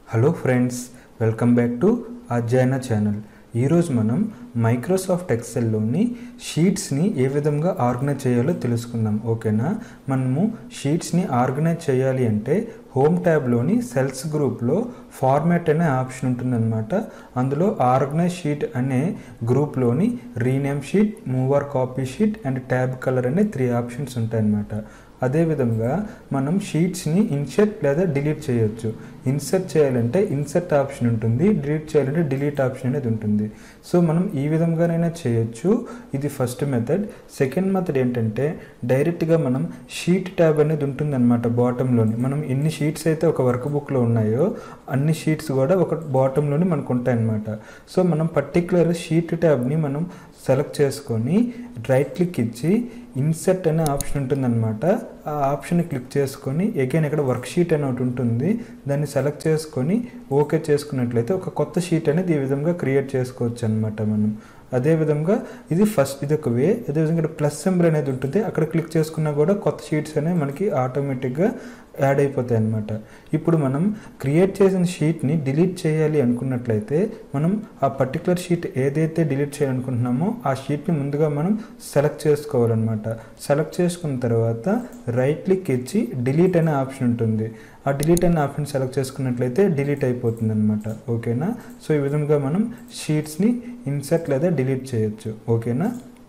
hello friends welcome back to Adhyayana channel ఈరోజు మనం Microsoft ఎక్సెల్లోని షీట్స్ని ఏ విధంగా ఆర్గనైజ్ చేయాలో తెలుసుకుందాం ఓకేనా మనము షీట్స్ని ఆర్గనైజ్ చేయాలి అంటే హోమ్ ట్యాబ్లోని సెల్స్ గ్రూప్లో ఫార్మాట్ అనే ఆప్షన్ ఉంటుందన్నమాట అందులో ఆర్గనైజ్ షీట్ అనే గ్రూప్లోని rename sheet move or copy sheet and tab colour అనే త్రీ ఆప్షన్స్ ఉంటాయన్నమాట అదేవిధంగా మనం షీట్స్ని ఇన్సర్ట్ లేదా డిలీట్ చేయొచ్చు ఇన్సర్ట్ చేయాలంటే ఇన్సర్ట్ ఆప్షన్ ఉంటుంది డిలీట్ చేయాలంటే డిలీట్ ఆప్షన్ అనేది ఉంటుంది సో మనం ఈ విధంగానైనా చేయొచ్చు ఇది ఫస్ట్ మెథడ్ సెకండ్ మెథడ్ ఏంటంటే డైరెక్ట్గా మనం షీట్ ట్యాబ్ అనేది ఉంటుందన్నమాట బాటంలోని మనం ఎన్ని షీట్స్ అయితే ఒక వర్క్ బుక్లో ఉన్నాయో అన్ని షీట్స్ కూడా ఒక బాటంలోని మనకు ఉంటాయన్నమాట సో మనం పర్టికులర్ షీట్ ట్యాబ్ని మనం సెలెక్ట్ చేసుకొని రైట్ క్లిక్ ఇచ్చి ఇన్సర్ట్ అనే ఆప్షన్ ఉంటుందన్నమాట ఆ ఆప్షన్ క్లిక్ చేసుకొని అగైన్ ఇక్కడ వర్క్ షీట్ అని ఒకటి ఉంటుంది దాన్ని సెలెక్ట్ చేసుకొని ఓకే చేసుకున్నట్లయితే ఒక కొత్త షీట్ అనేది ఈ విధంగా క్రియేట్ చేసుకోవచ్చు అనమాట మనం అదేవిధంగా ఇది ఫస్ట్ ఇది ఒక వే అదేవిధంగా ఇక్కడ ప్లస్ సింబల్ అనేది ఉంటుంది అక్కడ క్లిక్ చేసుకున్నా కూడా కొత్త షీట్స్ అనేవి మనకి ఆటోమేటిక్గా యాడ్ అయిపోతాయి అన్నమాట ఇప్పుడు మనం క్రియేట్ చేసిన షీట్ని డిలీట్ చేయాలి అనుకున్నట్లయితే మనం ఆ పర్టికులర్ షీట్ ఏదైతే డిలీట్ చేయాలనుకుంటున్నామో ఆ షీట్ని ముందుగా మనం సెలెక్ట్ చేసుకోవాలన్నమాట సెలెక్ట్ చేసుకున్న తర్వాత రైట్ క్లిక్ ఇచ్చి డిలీట్ అనే ఆప్షన్ ఉంటుంది ఆ డిలీట్ అనే ఆప్షన్ సెలెక్ట్ చేసుకున్నట్లయితే డిలీట్ అయిపోతుంది అనమాట ఓకేనా సో ఈ విధంగా మనం షీట్స్ని ఇన్సర్ట్ లేదా డిలీట్ చేయొచ్చు ఓకేనా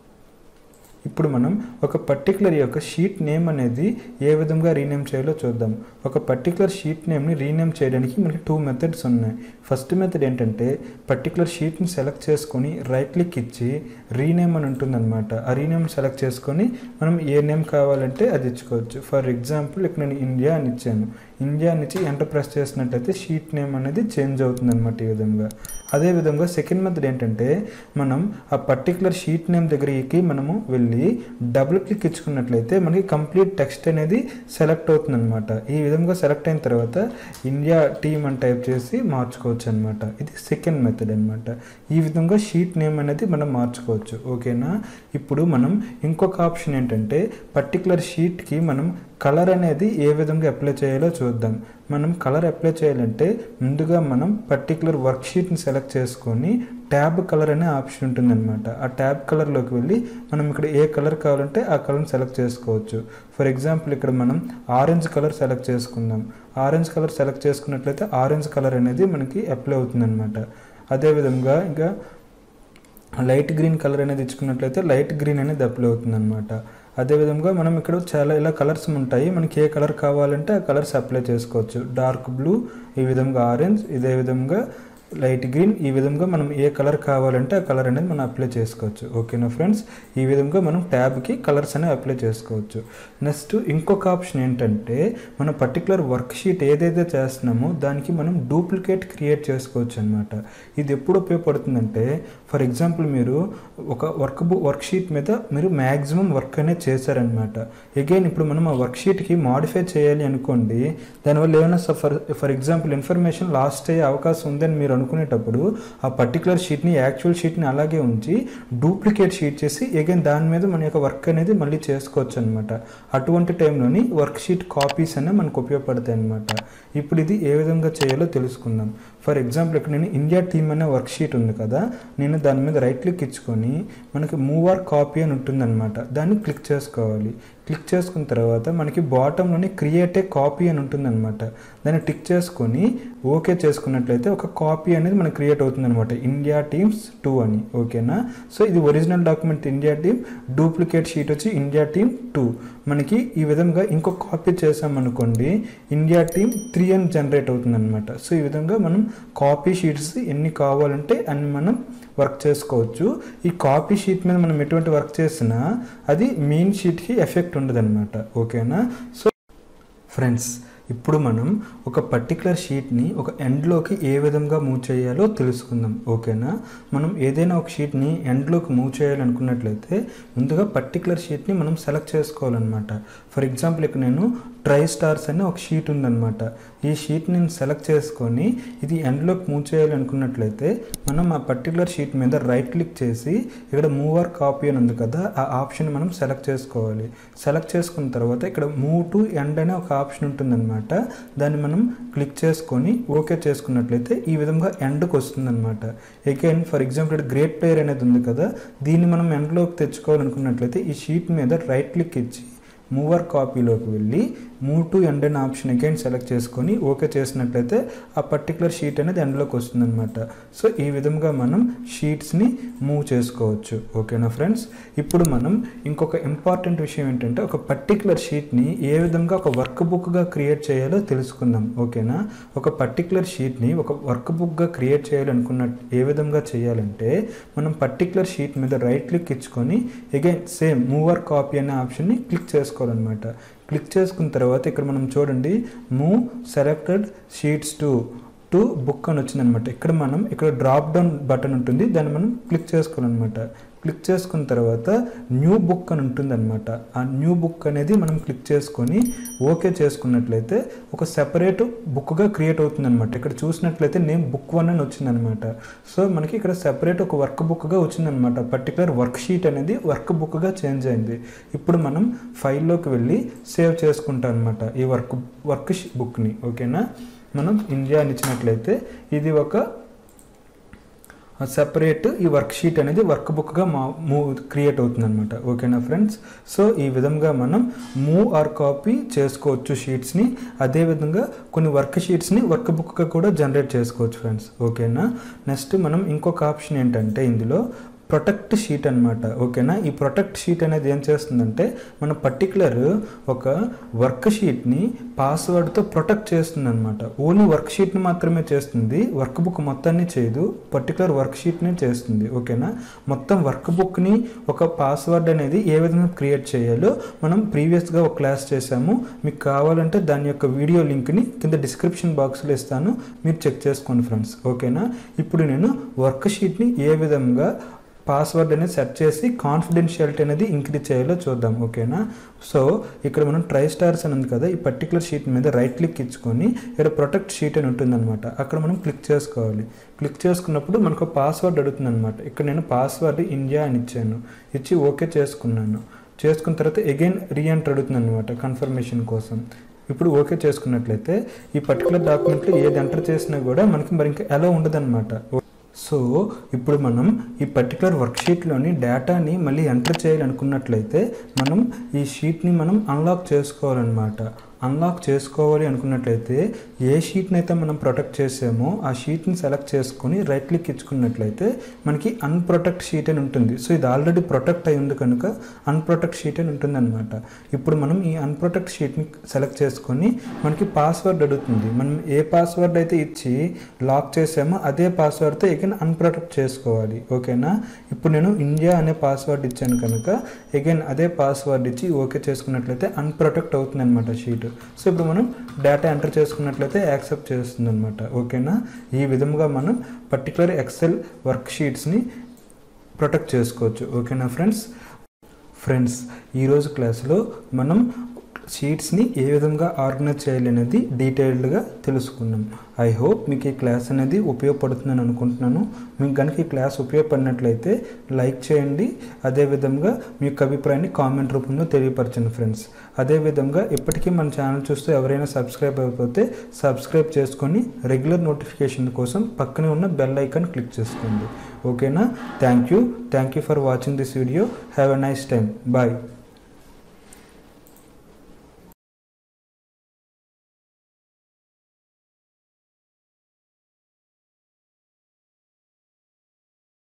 ఇప్పుడు మనం ఒక పర్టికులర్ యొక్క షీట్ నేమ్ అనేది ఏ విధంగా రీనేమ్ చేయాలో చూద్దాం ఒక పర్టికులర్ షీట్ నేమ్ని రీనేమ్ చేయడానికి మనకి టూ మెథడ్స్ ఉన్నాయి ఫస్ట్ మెథడ్ ఏంటంటే పర్టికులర్ షీట్ని సెలెక్ట్ చేసుకొని రైట్ క్లిక్ ఇచ్చి రీనేమ్ అని ఉంటుందన్నమాట ఆ రీనేమ్ సెలెక్ట్ చేసుకొని మనం ఏ నేమ్ కావాలంటే అది ఇచ్చుకోవచ్చు ఫర్ ఎగ్జాంపుల్ ఇక్కడ నేను ఇండియా అని ఇచ్చాను ఇండియా అని ఇచ్చి ఎంటర్ ప్రెస్ చేసినట్టయితే షీట్ నేమ్ అనేది చేంజ్ అవుతుంది అనమాట ఈ విధంగా అదేవిధంగా సెకండ్ మెథడ్ ఏంటంటే మనం ఆ పర్టికులర్ షీట్ నేమ్ దగ్గరికి మనము వెళ్ళి డబుల్ క్లిక్ ఇచ్చుకున్నట్లయితే మనకి కంప్లీట్ టెక్స్ట్ అనేది సెలెక్ట్ అవుతుంది అనమాట ఈ విధంగా సెలెక్ట్ అయిన తర్వాత ఇండియా టీమ్ అని టైప్ చేసి మార్చుకోవచ్చు అనమాట ఇది సెకండ్ మెథడ్ అనమాట ఈ విధంగా షీట్ నేమ్ అనేది మనం మార్చుకోవచ్చు ఓకేనా ఇప్పుడు మనం ఇంకొక ఆప్షన్ ఏంటంటే పర్టికులర్ షీట్కి మనం కలర్ అనేది ఏ విధంగా అప్లై చేయాలో చూద్దాం మనం కలర్ అప్లై చేయాలంటే ముందుగా మనం పర్టికులర్ వర్క్ షీట్ని సెలెక్ట్ చేసుకొని ట్యాబ్ కలర్ అనే ఆప్షన్ ఉంటుందన్నమాట ఆ ట్యాబ్ కలర్లోకి వెళ్ళి మనం ఇక్కడ ఏ కలర్ కావాలంటే ఆ కలర్ని సెలెక్ట్ చేసుకోవచ్చు ఫర్ ఎగ్జాంపుల్ ఇక్కడ మనం ఆరెంజ్ కలర్ సెలెక్ట్ చేసుకుందాం ఆరెంజ్ కలర్ సెలెక్ట్ చేసుకున్నట్లయితే ఆరెంజ్ కలర్ అనేది మనకి అప్లై అవుతుందన్నమాట అదేవిధంగా ఇంకా లైట్ గ్రీన్ కలర్ అనేది ఇచ్చుకున్నట్లయితే లైట్ గ్రీన్ అనేది అప్లై అవుతుందన్నమాట అదేవిధంగా మనం ఇక్కడ చాలా ఇలా కలర్స్ ఉంటాయి మనకి ఏ కలర్ కావాలంటే ఆ కలర్స్ అప్లై చేసుకోవచ్చు డార్క్ బ్లూ ఈ విధంగా ఆరెంజ్ ఇదే విధంగా లైట్ గ్రీన్ ఈ విధంగా మనం ఏ కలర్ కావాలంటే ఆ కలర్ అనేది మనం అప్లై చేసుకోవచ్చు ఓకేనా ఫ్రెండ్స్ ఈ విధంగా మనం ట్యాబ్కి కలర్స్ అనేవి అప్లై చేసుకోవచ్చు నెక్స్ట్ ఇంకొక ఆప్షన్ ఏంటంటే మన పర్టికులర్ వర్క్ షీట్ ఏదైతే చేస్తున్నామో దానికి మనం డూప్లికేట్ క్రియేట్ చేసుకోవచ్చు అనమాట ఇది ఎప్పుడు ఉపయోగపడుతుందంటే ఫర్ ఎగ్జాంపుల్ మీరు ఒక వర్క్ బుక్ వర్క్ షీట్ మీద మీరు మ్యాక్సిమం వర్క్ అనేది చేశారనమాట అగైన్ ఇప్పుడు మనం ఆ వర్క్ షీట్కి మాడిఫై చేయాలి అనుకోండి దానివల్ల ఏమైనా for for example information lost అయ్యే అవకాశం ఉందని మీరు అనుకునేటప్పుడు ఆ పర్టికులర్ షీట్ని యాక్చువల్ షీట్ని అలాగే ఉంచి డూప్లికేట్ షీట్ చేసి అగైన్ దాని మీద మన యొక్క వర్క్ అనేది మళ్ళీ చేసుకోవచ్చు అనమాట అటువంటి టైంలోని వర్క్ షీట్ కాపీస్ అనేవి మనకు ఉపయోగపడతాయి అనమాట ఇప్పుడు ఇది ఏ విధంగా చేయాలో తెలుసుకుందాం ఫర్ ఎగ్జాంపుల్ ఇక్కడ నేను ఇండియా టీమ్ అనే వర్క్ షీట్ ఉంది కదా నేను దాని మీద రైట్ క్లిక్ ఇచ్చుకొని మనకి మూవ్ ఆర్ కాపీ అని ఉంటుందన్నమాట దాన్ని క్లిక్ చేసుకోవాలి క్లిక్ చేసుకున్న తర్వాత మనకి బాటంలోని క్రియేట్ ఏ కాపీ అని ఉంటుందన్నమాట దాన్ని టిక్ చేసుకొని ఓకే చేసుకున్నట్లయితే ఒక కాపీ అనేది మనకి క్రియేట్ అవుతుందన్నమాట ఇండియా టీమ్స్ టూ అని ఓకేనా సో ఇది original document India team duplicate sheet వచ్చి ఇండియా టీమ్ టూ మనకి ఈ విధంగా ఇంకో కాపీ చేసామనుకోండి ఇండియా టీమ్ త్రీ అని జనరేట్ అవుతుందన్నమాట సో ఈ విధంగా మనం కాపీ షీట్స్ ఎన్ని కావాలంటే అన్ని మనం వర్క్ చేసుకోవచ్చు ఈ కాపీ షీట్ మీద మనం ఎటువంటి వర్క్ చేసినా అది మెయిన్ షీట్కి ఎఫెక్ట్ ఉండదన్నమాట ఓకేనా సో ఫ్రెండ్స్ ఇప్పుడు మనం ఒక పర్టికులర్ షీట్ని ఒక ఎండ్లోకి ఏ విధంగా మూవ్ చేయాలో తెలుసుకుందాం ఓకేనా మనం ఏదైనా ఒక షీట్ని ఎండ్లోకి మూవ్ చేయాలనుకున్నట్లయితే ముందుగా పర్టికులర్ షీట్ని మనం సెలెక్ట్ చేసుకోవాలన్నమాట ఫర్ ఎగ్జాంపుల్ ఇక్కడ నేను ట్రై స్టార్స్ అనే ఒక షీట్ ఉందన్నమాట ఈ షీట్ నేను సెలెక్ట్ చేసుకొని ఇది ఎండ్లోకి మూవ్ చేయాలనుకున్నట్లయితే మనం ఆ పర్టికులర్ షీట్ మీద రైట్ క్లిక్ చేసి ఇక్కడ మూవర్ కాపీ అని ఉంది కదా ఆ ఆప్షన్ మనం సెలెక్ట్ చేసుకోవాలి సెలెక్ట్ చేసుకున్న తర్వాత ఇక్కడ మూవ్ టు ఎండ్ అనే ఒక ఆప్షన్ ఉంటుందన్నమాట అనమాట దాన్ని మనం క్లిక్ చేసుకొని ఓకే చేసుకున్నట్లయితే ఈ విధంగా ఎండ్కి వస్తుందన్నమాట again for example great player అనేది ఉంది కదా దీన్ని మనం ఎండ్లోకి తెచ్చుకోవాలనుకున్నట్లయితే ఈ షీట్ మీద రైట్ క్లిక్ ఇచ్చి మూవర్ కాపీలోకి వెళ్ళి మూవ్ టు ఎండ్ అనే ఆప్షన్ అగైన్ సెలెక్ట్ చేసుకొని ఓకే చేసినట్లయితే ఆ పర్టికులర్ షీట్ అనేది ఎండ్లోకి వస్తుందన్నమాట సో ఈ విధంగా మనం షీట్స్ని మూవ్ చేసుకోవచ్చు ఓకేనా ఫ్రెండ్స్ ఇప్పుడు మనం ఇంకొక ఇంపార్టెంట్ విషయం ఏంటంటే ఒక పర్టికులర్ షీట్ని ఏ విధంగా ఒక వర్క్ బుక్గా క్రియేట్ చేయాలో తెలుసుకుందాం ఓకేనా ఒక పర్టికులర్ షీట్ని ఒక వర్క్ బుక్గా క్రియేట్ చేయాలనుకున్న ఏ విధంగా చేయాలంటే మనం పర్టికులర్ షీట్ మీద రైట్ క్లిక్ ఇచ్చుకొని అగైన్ సేమ్ మూవర్ కాపీ అనే ఆప్షన్ని క్లిక్ చేసుకోవాలన్నమాట క్లిక్ చేసుకున్న తర్వాత ఇక్కడ మనం చూడండి move selected sheets to to book అని వచ్చిందనమాట ఇక్కడ మనం ఇక్కడ డ్రాప్ డౌన్ బటన్ ఉంటుంది దాన్ని మనం క్లిక్ చేసుకోవాలన్నమాట క్లిక్ చేసుకున్న తర్వాత న్యూ బుక్ అని ఉంటుందన్నమాట ఆ న్యూ బుక్ అనేది మనం క్లిక్ చేసుకొని ఓకే చేసుకున్నట్లయితే ఒక సెపరేట్ బుక్గా క్రియేట్ అవుతుందన్నమాట ఇక్కడ చూసినట్లయితే నేమ్ బుక్ వన్ అని వచ్చిందనమాట సో మనకి ఇక్కడ సెపరేట్ ఒక వర్క్ బుక్గా వచ్చిందనమాట పర్టికులర్ వర్క్ షీట్ అనేది వర్క్ బుక్గా చేంజ్ అయింది ఇప్పుడు మనం ఫైల్లోకి వెళ్ళి సేవ్ చేసుకుంటాం అనమాట ఈ వర్క్ వర్క్ బుక్ని ఓకేనా మనం ఇండియా అని ఇచ్చినట్లయితే ఇది ఒక సెపరేట్ ఈ వర్క్ షీట్ అనేది వర్క్ బుక్గా మా మూవ్ క్రియేట్ అవుతుంది అనమాట ఓకేనా ఫ్రెండ్స్ సో ఈ విధంగా మనం మూవ్ ఆర్ కాపీ చేసుకోవచ్చు షీట్స్ని అదేవిధంగా కొన్ని వర్క్ షీట్స్ని వర్క్ బుక్గా కూడా జనరేట్ చేసుకోవచ్చు ఫ్రెండ్స్ ఓకేనా నెక్స్ట్ మనం ఇంకొక ఆప్షన్ ఏంటంటే ఇందులో ప్రొటెక్ట్ షీట్ అనమాట ఓకేనా ఈ ప్రొటెక్ట్ షీట్ అనేది ఏం చేస్తుందంటే మన పర్టికులర్ ఒక వర్క్ షీట్ని పాస్వర్డ్తో ప్రొటెక్ట్ చేస్తుంది అనమాట ఓన్లీ వర్క్ షీట్ని మాత్రమే చేస్తుంది వర్క్ బుక్ మొత్తాన్ని చేయదు పర్టికులర్ వర్క్ షీట్ని చేస్తుంది ఓకేనా మొత్తం వర్క్ బుక్ని ఒక పాస్వర్డ్ అనేది ఏ విధంగా క్రియేట్ చేయాలో మనం ప్రీవియస్గా ఒక క్లాస్ చేసాము మీకు కావాలంటే దాని యొక్క వీడియో లింక్ని కింద డిస్క్రిప్షన్ బాక్స్లో ఇస్తాను మీరు చెక్ చేసుకోండి ఫ్రెండ్స్ ఓకేనా ఇప్పుడు నేను వర్క్ షీట్ని ఏ విధంగా పాస్వర్డ్ అనేది సెట్ చేసి కాన్ఫిడెన్షియాలిటీ అనేది ఇంక్రీజ్ చేయాలో చూద్దాం ఓకేనా సో ఇక్కడ మనం ట్రై స్టార్స్ అని ఉంది కదా ఈ పర్టికులర్ షీట్ మీద రైట్ క్లిక్ ఇచ్చుకొని ఇక్కడ ప్రొటెక్ట్ షీట్ అని ఉంటుందన్నమాట అక్కడ మనం క్లిక్ చేసుకోవాలి క్లిక్ చేసుకున్నప్పుడు మనకు పాస్వర్డ్ అడుగుతుందన్నమాట ఇక్కడ నేను పాస్వర్డ్ ఇండియా అని ఇచ్చాను ఇచ్చి ఓకే చేసుకున్నాను చేసుకున్న తర్వాత అగైన్ రీఎంటర్ అడుగుతుంది అనమాట కన్ఫర్మేషన్ కోసం ఇప్పుడు ఓకే చేసుకున్నట్లయితే ఈ పర్టికులర్ డాక్యుమెంట్లో ఏది ఎంటర్ చేసినా కూడా మనకి మరి ఇంకా ఎలా ఉండదన్నమాట సో ఇప్పుడు మనం ఈ పర్టికులర్ వర్క్షీట్లోని డేటాని మళ్ళీ ఎంటర్ చేయాలనుకున్నట్లయితే మనం ఈ షీట్ని మనం అన్లాక్ చేసుకోవాలన్నమాట అన్లాక్ చేసుకోవాలి అనుకున్నట్లయితే ఏ షీట్ని అయితే మనం ప్రొటెక్ట్ చేసామో ఆ షీట్ని సెలెక్ట్ చేసుకొని రైట్ క్లిక్ ఇచ్చుకున్నట్లయితే మనకి అన్ప్రొటెక్ట్ షీట్ అని ఉంటుంది సో ఇది ఆల్రెడీ ప్రొటెక్ట్ అయి ఉంది కనుక అన్ప్రొటెక్ట్ షీట్ అని ఉంటుంది అనమాట ఇప్పుడు మనం ఈ అన్ప్రొటెక్ట్ షీట్ని సెలెక్ట్ చేసుకొని మనకి పాస్వర్డ్ అడుగుతుంది మనం ఏ పాస్వర్డ్ అయితే ఇచ్చి లాక్ చేసామో అదే పాస్వర్డ్తో ఎగైన్ అన్ప్రొటెక్ట్ చేసుకోవాలి ఓకేనా ఇప్పుడు నేను ఇండియా అనే పాస్వర్డ్ ఇచ్చాను కనుక ఎగైన్ అదే పాస్వర్డ్ ఇచ్చి ఓకే చేసుకున్నట్లయితే అన్ప్రొటెక్ట్ అవుతుంది అనమాట షీట్ సో ఇప్పుడు మనం డేటా ఎంటర్ చేసుకున్నట్లయితే యాక్సెప్ట్ చేస్తుంది అనమాట ఓకేనా ఈ విధంగా మనం పర్టికులర్ ఎక్సెల్ వర్క్ షీట్స్ని ప్రొటెక్ట్ చేసుకోవచ్చు ఓకేనా ఫ్రెండ్స్ ఫ్రెండ్స్ ఈరోజు క్లాస్లో మనం షీట్స్ని ఏ విధంగా ఆర్గనైజ్ చేయాలి అనేది డీటెయిల్డ్గా తెలుసుకున్నాం ఐ హోప్ మీకు ఈ క్లాస్ అనేది ఉపయోగపడుతుందని అనుకుంటున్నాను మీకు కనుక ఈ క్లాస్ ఉపయోగపడినట్లయితే లైక్ చేయండి అదేవిధంగా మీ యొక్క అభిప్రాయాన్ని కామెంట్ రూపంలో తెలియపరచండి ఫ్రెండ్స్ అదేవిధంగా ఇప్పటికీ మన ఛానల్ చూస్తూ ఎవరైనా సబ్స్క్రైబ్ అయిపోతే సబ్స్క్రైబ్ చేసుకొని రెగ్యులర్ నోటిఫికేషన్ కోసం పక్కనే ఉన్న బెల్ ఐకాన్ క్లిక్ చేసుకోండి ఓకేనా thank you thank you for watching this video have a nice time bye